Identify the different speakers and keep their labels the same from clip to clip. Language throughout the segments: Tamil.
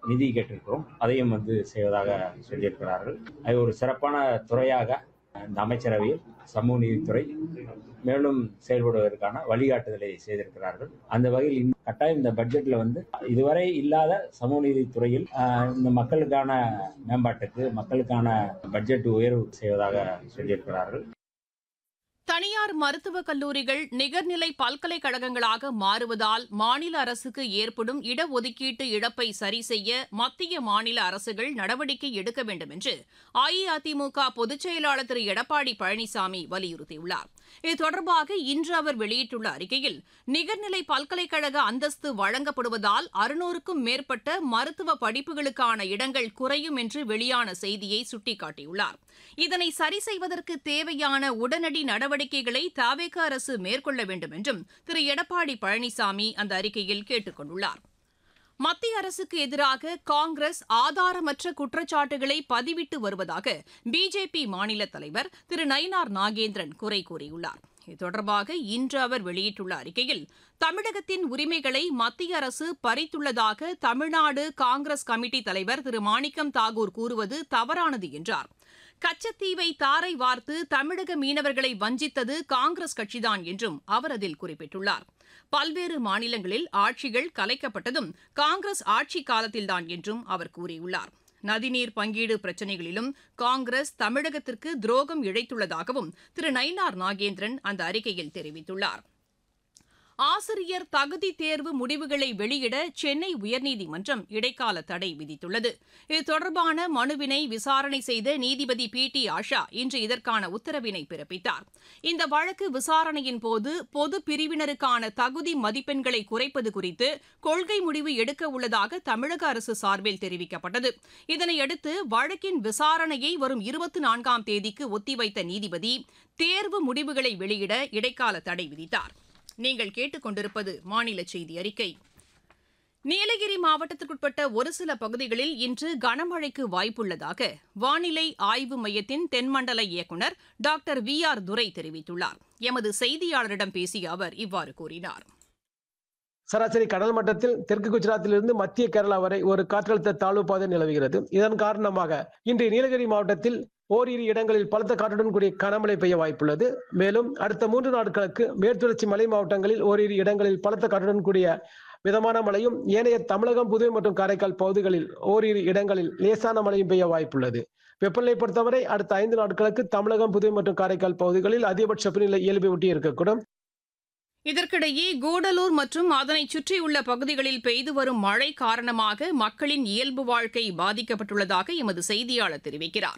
Speaker 1: நிதி கேட்டிருக்கிறோம் அதையும் வந்து செய்வதாக சொல்லியிருக்கிறார்கள் அது ஒரு சிறப்பான துறையாக இந்த அமைச்சரவையில் சமூக நீதித்துறை மேலும் செயல்படுவதற்கான வழிகாட்டுதலை செய்திருக்கிறார்கள் அந்த வகையில் இந்த- கட்டாயம் இந்த பட்ஜெட்ல வந்து இதுவரை இல்லாத சமூக நீதித்துறையில் ஆஹ், இந்த மக்களுக்கான மேம்பாட்டுக்கு மக்களுக்கான பட்ஜெட் உயர்வு செய்வதாக சொல்லியிருக்கிறார்கள்
Speaker 2: தனியார் மருத்துவக் கல்லூரிகள் நிகர்நிலை பல்கலைக்கழகங்களாக மாறுவதால் மாநில அரசுக்கு ஏற்படும் இடஒதுக்கீட்டு இழப்பை சரி செய்ய மத்திய மாநில அரசுகள் நடவடிக்கை எடுக்க வேண்டும் என்று அஇஅதிமுக பொதுச் செயலாளர் திரு எடப்பாடி பழனிசாமி வலியுறுத்தியுள்ளார் இது தொடர்பாக இன்று அவர் வெளியிட்டுள்ள அறிக்கையில் நிகர்நிலை பல்கலைக்கழக அந்தஸ்து வழங்கப்படுவதால் அறுநூறுக்கும் மேற்பட்ட மருத்துவ படிப்புகளுக்கான இடங்கள் குறையும் என்று வெளியான செய்தியை சுட்டிக்காட்டியுள்ளார் இதனை சரி செய்வதற்கு தேவையான உடனடி நடவடிக்கைகளை தாவேக அரசு மேற்கொள்ள வேண்டும் என்றும் திரு எடப்பாடி பழனிசாமி அந்த அறிக்கையில் கேட்டுக் கொண்டுள்ளார் மத்திய அரசுக்கு எதிராக காங்கிரஸ் ஆதாரமற்ற குற்றச்சாட்டுகளை பதிவிட்டு வருவதாக பிஜேபி மாநில தலைவர் திரு நயினார் நாகேந்திரன் குறை கூறியுள்ளார் இது தொடர்பாக இன்று அவர் வெளியிட்டுள்ள அறிக்கையில் தமிழகத்தின் உரிமைகளை மத்திய அரசு பறித்துள்ளதாக தமிழ்நாடு காங்கிரஸ் கமிட்டி தலைவர் திரு மாணிக்கம் தாகூர் கூறுவது தவறானது என்றார் கச்சத்தீவை தாரை வார்த்து தமிழக மீனவர்களை வஞ்சித்தது காங்கிரஸ் கட்சிதான் என்றும் அவர் அதில் குறிப்பிட்டுள்ளார் பல்வேறு மாநிலங்களில் ஆட்சிகள் கலைக்கப்பட்டதும் காங்கிரஸ் ஆட்சி காலத்தில்தான் என்றும் அவர் கூறியுள்ளார் நதிநீர் பங்கீடு பிரச்சினைகளிலும் காங்கிரஸ் தமிழகத்திற்கு துரோகம் இழைத்துள்ளதாகவும் திரு நயினார் நாகேந்திரன் அந்த அறிக்கையில் தெரிவித்துள்ளார் ஆசிரியர் தகுதி தேர்வு முடிவுகளை வெளியிட சென்னை உயர்நீதிமன்றம் இடைக்கால தடை விதித்துள்ளது இது தொடர்பான மனுவினை விசாரணை செய்த நீதிபதி பி டி ஆஷா இன்று இதற்கான உத்தரவினை பிறப்பித்தார் இந்த வழக்கு விசாரணையின் போது பொது பிரிவினருக்கான தகுதி மதிப்பெண்களை குறைப்பது குறித்து கொள்கை முடிவு எடுக்க உள்ளதாக தமிழக அரசு சார்பில் தெரிவிக்கப்பட்டது இதனையடுத்து வழக்கின் விசாரணையை வரும் இருபத்தி நான்காம் தேதிக்கு ஒத்திவைத்த நீதிபதி தேர்வு முடிவுகளை வெளியிட இடைக்கால தடை விதித்தார் நீங்கள் கேட்டுக்கொண்டிருப்பது மாநில செய்தி அறிக்கை நீலகிரி மாவட்டத்திற்குட்பட்ட ஒரு சில பகுதிகளில் இன்று கனமழைக்கு வாய்ப்புள்ளதாக வானிலை ஆய்வு மையத்தின் தென்மண்டல இயக்குநர் டாக்டர் வி ஆர் துரை தெரிவித்துள்ளார் எமது செய்தியாளரிடம் பேசிய அவர் இவ்வாறு கூறினார்
Speaker 3: சராசரி கடல் மட்டத்தில் தெற்கு குஜராத்திலிருந்து மத்திய கேரளா வரை ஒரு காற்றழுத்த தாழ்வு பாதை நிலவுகிறது இதன் காரணமாக இன்று நீலகிரி மாவட்டத்தில் ஓரிரு இடங்களில் பலத்த காற்றுடன் கூடிய கனமழை பெய்ய வாய்ப்புள்ளது மேலும் அடுத்த மூன்று நாட்களுக்கு மேற்குத்தொடர்ச்சி மலை மாவட்டங்களில் ஓரிரு இடங்களில் பலத்த காற்றுடன் கூடிய மிதமான மழையும் ஏனைய தமிழகம் புதுவை மற்றும் காரைக்கால் பகுதிகளில் ஓரிரு இடங்களில் லேசான மழையும் பெய்ய வாய்ப்புள்ளது வெப்பநிலை பொறுத்தவரை அடுத்த ஐந்து நாட்களுக்கு தமிழகம் புதுவை மற்றும் காரைக்கால் பகுதிகளில் அதிகபட்ச வெப்பநிலை இயல்பை ஒட்டி இருக்கக்கூடும்
Speaker 2: இதற்கிடையே கூடலூர் மற்றும் அதனைச் சுற்றியுள்ள பகுதிகளில் பெய்து வரும் மழை காரணமாக மக்களின் இயல்பு வாழ்க்கை பாதிக்கப்பட்டுள்ளதாக எமது செய்தியாளர் தெரிவிக்கிறார்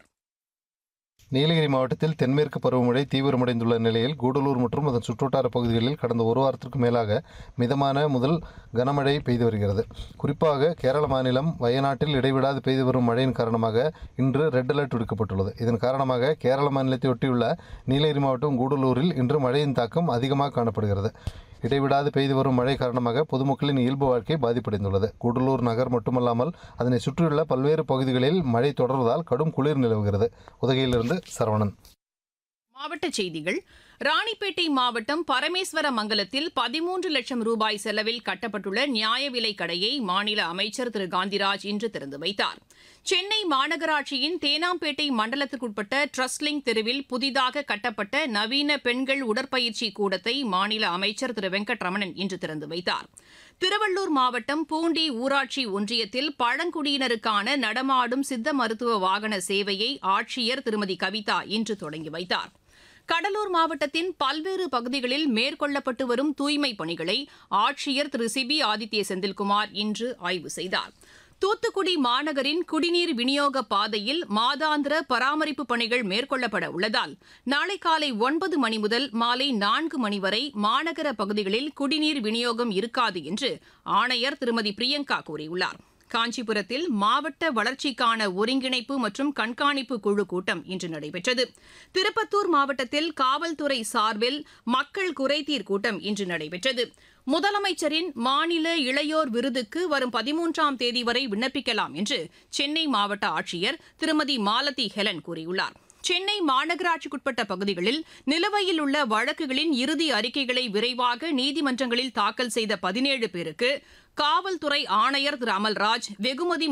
Speaker 4: நீலகிரி மாவட்டத்தில் தென்மேற்கு பருவமழை தீவிரமடைந்துள்ள நிலையில் கூடலூர் மற்றும் அதன் சுற்றுவட்டார பகுதிகளில் கடந்த ஒரு வாரத்திற்கு மேலாக மிதமான முதல் கனமழை பெய்து வருகிறது குறிப்பாக கேரள மாநிலம் வயநாட்டில் இடைவிடாது பெய்து வரும் மழையின் காரணமாக இன்று ரெட் அலர்ட் விடுக்கப்பட்டுள்ளது இதன் காரணமாக கேரள மாநிலத்தை ஒட்டியுள்ள நீலகிரி மாவட்டம் கூடலூரில் இன்று மழையின் தாக்கம் அதிகமாக காணப்படுகிறது இடைவிடாது பெய்து வரும் மழை காரணமாக பொதுமக்களின் இயல்பு வாழ்க்கை பாதிப்படைந்துள்ளது கூடலூர் நகர் மட்டுமல்லாமல் அதனை சுற்றியுள்ள பல்வேறு பகுதிகளில் மழை தொடர்வதால் கடும் குளிர் நிலவுகிறது உதகையிலிருந்து சரவணன்
Speaker 2: மாவட்டச் செய்திகள் ராணிப்பேட்டை மாவட்டம் பரமேஸ்வர மங்கலத்தில் பதிமூன்று லட்சம் ரூபாய் செலவில் கட்டப்பட்டுள்ள நியாய விலைக் கடையை மாநில அமைச்சர் திரு காந்திராஜ் இன்று திறந்து வைத்தார் சென்னை மாநகராட்சியின் தேனாம்பேட்டை மண்டலத்திற்குட்பட்ட ட்ரஸ்லிங் தெருவில் புதிதாக கட்டப்பட்ட நவீன பெண்கள் உடற்பயிற்சி கூடத்தை மாநில அமைச்சர் திரு வெங்கட்ரமணன் இன்று திறந்து வைத்தார் திருவள்ளூர் மாவட்டம் பூண்டி ஊராட்சி ஒன்றியத்தில் பழங்குடியினருக்கான நடமாடும் சித்த மருத்துவ வாகன சேவையை ஆட்சியர் திருமதி கவிதா இன்று தொடங்கி வைத்தார் கடலூர் மாவட்டத்தின் பல்வேறு பகுதிகளில் மேற்கொள்ளப்பட்டு வரும் தூய்மைப் பணிகளை ஆட்சியர் திரு சிபி ஆதித்ய செந்தில்குமார் இன்று ஆய்வு செய்தார் தூத்துக்குடி மாநகரின் குடிநீர் விநியோக பாதையில் மாதாந்திர பராமரிப்பு பணிகள் மேற்கொள்ளப்பட உள்ளதால் நாளை காலை ஒன்பது மணி முதல் மாலை நான்கு மணி வரை மாநகர பகுதிகளில் குடிநீர் விநியோகம் இருக்காது என்று ஆணையர் திருமதி பிரியங்கா கூறியுள்ளார் காஞ்சிபுரத்தில் மாவட்ட வளர்ச்சிக்கான ஒருங்கிணைப்பு மற்றும் கண்காணிப்பு குழு கூட்டம் இன்று நடைபெற்றது திருப்பத்தூர் மாவட்டத்தில் காவல்துறை சார்பில் மக்கள் குறைதீர் கூட்டம் இன்று நடைபெற்றது முதலமைச்சரின் மாநில இளையோர் விருதுக்கு வரும் பதிமூன்றாம் தேதி வரை விண்ணப்பிக்கலாம் என்று சென்னை மாவட்ட ஆட்சியர் திருமதி மாலதி ஹெலன் கூறியுள்ளார் சென்னை மாநகராட்சிக்குட்பட்ட பகுதிகளில் நிலுவையில் உள்ள வழக்குகளின் இறுதி அறிக்கைகளை விரைவாக நீதிமன்றங்களில் தாக்கல் செய்த பதினேழு பேருக்கு காவல்துறை ஆணையர் திரு அமல்ராஜ் வெகுமதி